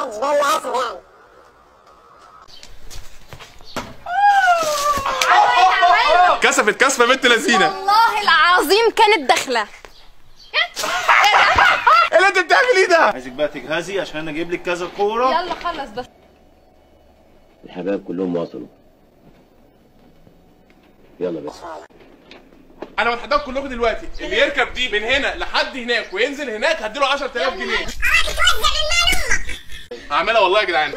محدش بيقول له اسف يعني كسفت كسفه بنت لذينه والله العظيم كانت داخله ايه اللي انت بتعمليه ده عايزك بقى تجهزي عشان اجيب لك كذا كوره يلا خلص بس الحبايب كلهم وصلوا يلا بس انا بتحداكم كلكم دلوقتي اللي يركب دي من هنا لحد هناك وينزل هناك هديله 10000 جنيه هعملها والله يا جدعان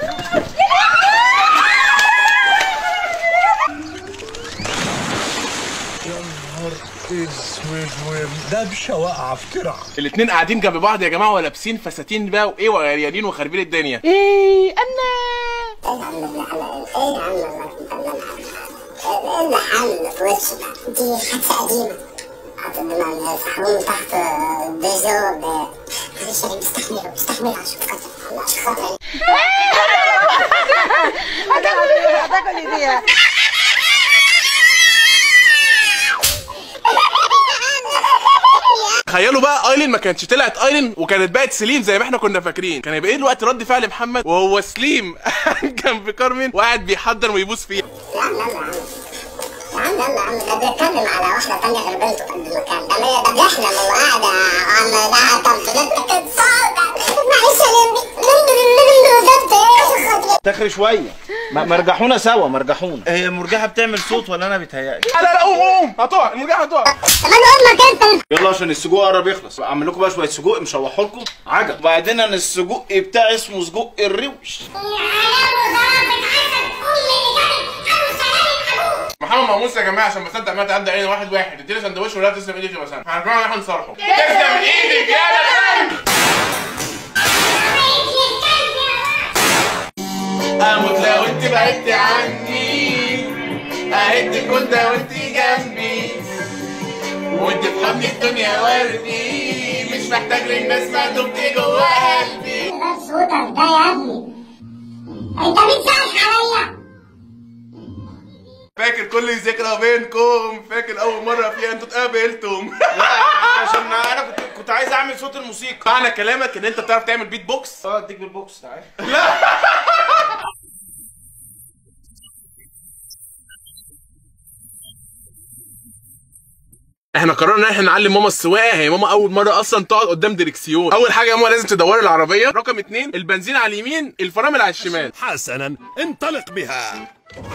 اسود ودبشه واقعه في ترعه الاتنين قاعدين جنب بعض يا جماعه ولابسين فساتين بقى وايه وعريانين وخاربين الدنيا ايه انا ايه اللي حل في وشي ده؟ دي حادثة قديمة لما يسحبوني تحت بيجو ب- معلش انا مستحملة مستحملة عشان خاطر عشان خاطر تخيلوا بقى ايلين ما كانتش طلعت ايلين وكانت بقت سليم زي ما احنا كنا فاكرين كان هيبقى ايه دلوقتي رد فعل محمد وهو سليم جنب كارمن وقاعد بيحضر ويبوس فيها يا عم يلا يا عم يا عم يلا يا عم ده بيتكلم على واحدة تانية غير بنته في المكان ده ده بيحلم وهو قاعد عم ده طب انت كده معلش يا لمبي تاخري شويه ما مرجحونا سوا مرجحونا هي مرجحه بتعمل صوت ولا انا بيتهيألي لا لا قوم قوم هتقع المرجحه هتقع طب انا امك انت يلا عشان السجق قرب يخلص اعمل لكم بقى شويه سجق مشوحه لكم عجب وبعدين انا السجق بتاعي اسمه سجق الروش محمد ماموس يا جماعه عشان بصدق ما تعدي علينا واحد واحد اديله سندوتش ولا تسلم ايدك يا مسام احنا كمان رايحين نصالحه تسلم ايدك يا مسام اموت لو انت بعدت عني اهدك كنت وانت جنبي وانت في حضن الدنيا وردي مش محتاج للناس ما دمت جوا قلبي صوتك ده يا ابني انت بتزعق عليا فاكر كل ذكرى بينكم فاكر اول مره فيها انتوا اتقابلتم عشان انا كنت كنت عايز اعمل صوت الموسيقى معنى كلامك ان انت بتعرف تعمل بيت بوكس اه اديك بالبوكس تعالى احنا قررنا ان احنا نعلم ماما السواقه هي ماما اول مره اصلا تقعد قدام دريكسيون اول حاجه يا ماما لازم تدوري العربيه رقم اتنين البنزين على اليمين الفرامل على الشمال حسنا انطلق بها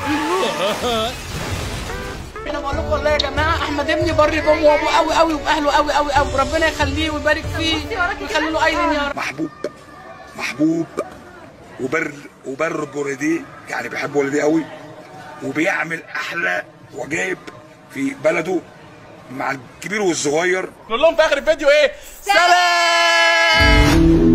انا بقول لكم والله يا جماعه احمد ابني بر بابه وابوه قوي قوي واهله قوي قوي قوي ربنا يخليه ويبارك فيه ويخلي له ايلين يا رب محبوب محبوب وبر وبر بوالديه يعني بيحب والديه قوي وبيعمل احلى وجايب في بلده مع الكبير والصغير نقول لهم في اخر الفيديو ايه سلام